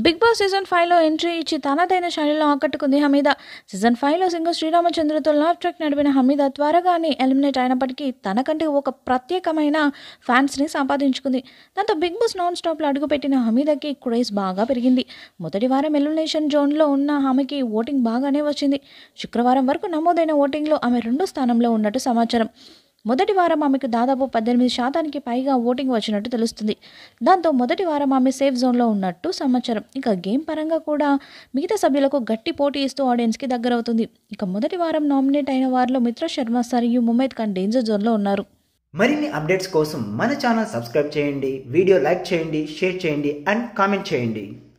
big Boss season ఫైవ్లో entry ఇచ్చి తనదైన శైలిలో ఆకట్టుకుంది హమీద సీజన్ ఫైవ్లో సింగర్ శ్రీరామచంద్రతో లవ్ ట్రాక్ నడిపిన హమీద త్వరగానే ఎలిమినేట్ అయినప్పటికీ తనకంటే ఒక ప్రత్యేకమైన ఫ్యాన్స్ని సంపాదించుకుంది దాంతో బిగ్ బాస్ నాన్ స్టాప్లో అడుగుపెట్టిన హమీదకి క్రేజ్ బాగా పెరిగింది మొదటి వారం ఎలిమినేషన్ జోన్లో ఉన్న ఆమెకి ఓటింగ్ బాగానే వచ్చింది శుక్రవారం వరకు నమోదైన ఓటింగ్లో ఆమె రెండో స్థానంలో ఉన్నట్టు సమాచారం మొదటి వారం ఆమెకు దాదాపు పద్దెనిమిది శాతానికి పైగా ఓటింగ్ వచ్చినట్టు తెలుస్తుంది దాంతో మొదటి వారం ఆమె సేఫ్ జోన్లో ఉన్నట్టు సమాచారం ఇక గేమ్ పరంగా కూడా మిగతా సభ్యులకు గట్టి పోటీ ఇస్తూ ఆడియన్స్కి దగ్గరవుతుంది ఇక మొదటి వారం నామినేట్ అయిన వారిలో మిత్ర శర్మ సరియు ముమైద్ ఖాన్ డేంజర్ జోన్లో ఉన్నారు మరిన్ని అప్డేట్స్ కోసం మన ఛానల్ సబ్స్క్రైబ్ చేయండి వీడియో లైక్ చేయండి షేర్ చేయండి అండ్ కామెంట్ చేయండి